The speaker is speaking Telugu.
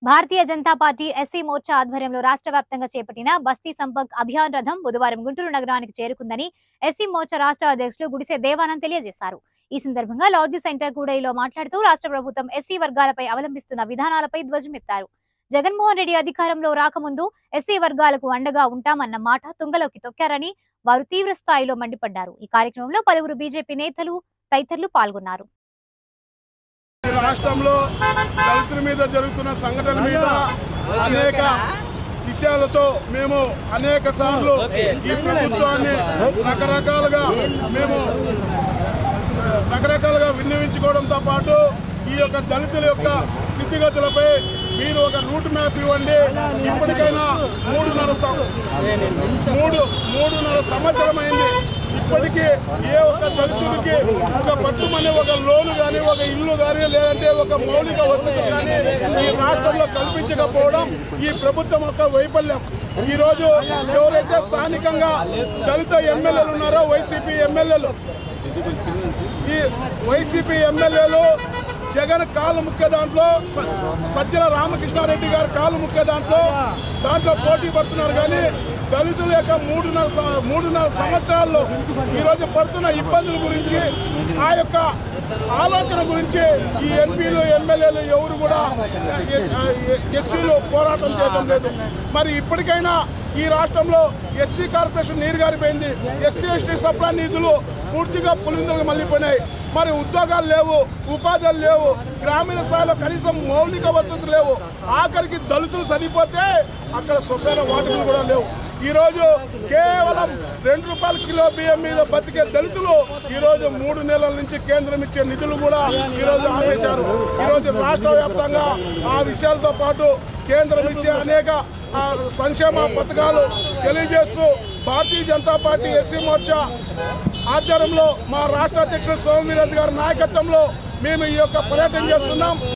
భారతీయ జనతా పార్టీ ఎస్సీ మోర్చా ఆధ్వర్యంలో రాష్ట్ర వ్యాప్తంగా చేపట్టిన బస్తీ సంపర్క్ అభియాన్ రథం బుధవారం గుంటూరు నగరానికి చేరుకుందని ఎస్సీ మోర్చా రాష్ట్ర అధ్యక్షులు గుడిసె దేవానంద్ తెలియజేశారు ఈ సందర్భంగా లాడ్జీ సెంటర్ కూడలిలో మాట్లాడుతూ రాష్ట్ర ప్రభుత్వం ఎస్సీ వర్గాలపై అవలంబిస్తున్న విధానాలపై ధ్వజమెత్తారు జగన్మోహన్ రెడ్డి అధికారంలో రాకముందు ఎస్సీ వర్గాలకు అండగా ఉంటామన్న మాట తుంగలోకి తొక్కారని వారు తీవ్ర స్థాయిలో మండిపడ్డారు ఈ కార్యక్రమంలో పలువురు బీజేపీ నేతలు తదితరులు పాల్గొన్నారు ఈ రాష్ట్రంలో దళితుల మీద జరుగుతున్న సంఘటనల మీద అనేక విషయాలతో మేము అనేక సార్లు ఈ ప్రభుత్వాన్ని రకరకాలుగా మేము రకరకాలుగా విన్నవించుకోవడంతో పాటు ఈ యొక్క దళితుల యొక్క స్థితిగతులపై మీరు ఒక రూట్ మ్యాప్ ఇవ్వండి ఇప్పటికైనా మూడున్నర సం- మూడు మూడున్నర సంవత్సరం అయింది ఇప్పటికీ ఏ ఒక్క దళితుడికి ఒక పట్టుమని ఒక లోను కానీ ఒక ఇల్లు కానీ లేదంటే ఒక మౌలిక వసతులు కానీ ఈ రాష్ట్రంలో కల్పించకపోవడం ఈ ప్రభుత్వం యొక్క వైఫల్యం ఈ రోజు ఎవరైతే స్థానికంగా దళిత ఎమ్మెల్యేలు ఉన్నారో వైసీపీ ఎమ్మెల్యేలు ఈ వైసీపీ ఎమ్మెల్యేలు జగన్ కాలు ముఖ్య దాంట్లో స- సజ్జల రామకృష్ణారెడ్డి గారు కాలు ముఖ్య దాంట్లో దాంట్లో పోటీ పడుతున్నారు కానీ దళితుల యొక్క మూడున్నర స- మూడున్నర సంవత్సరాల్లో ఈరోజు పడుతున్న ఇబ్బందుల గురించి ఆ యొక్క ఆలోచన గురించి ఈ ఎంపీలు ఎమ్మెల్యేలు ఎవరు కూడా ఎస్సీలు పోరాటం చేయడం లేదు మరి ఇప్పటికైనా ఈ రాష్ట్రంలో ఎస్సీ కార్పొరేషన్ నీరు గారిపోయింది ఎస్సీ ఎస్టీ సప్లా నిధులు పూర్తిగా పులిందులకు మళ్ళీపోయినాయి మరి ఉద్యోగాలు లేవు ఉపాధులు లేవు గ్రామీణ స్థాయిలో కనీసం మౌలిక వసతులు లేవు ఆఖరికి దళితులు చనిపోతే అక్కడ శ్మశాన వాటికలు కూడా లేవు ఈరోజు కేవలం రెండు రూపాయల కిలో బియ్యం మీద బతికే దళితులు ఈరోజు మూడు నెలల నుంచి కేంద్రం ఇచ్చే నిధులు కూడా ఈరోజు ఆపేశారు ఈరోజు రాష్ట్ర వ్యాప్తంగా ఆ విషయాలతో పాటు కేంద్రం ఇచ్చే అనేక ఆ, సంక్షేమ పథకాలు తెలియజేస్తూ భారతీయ జనతా పార్టీ ఎస్సీ మోర్చా ఆధ్వర్యంలో మా రాష్ట్ర అధ్యక్షుడు సోమవీరాజు గారి నాయకత్వంలో మేము ఈ యొక్క పర్యటన చేస్తున్నాం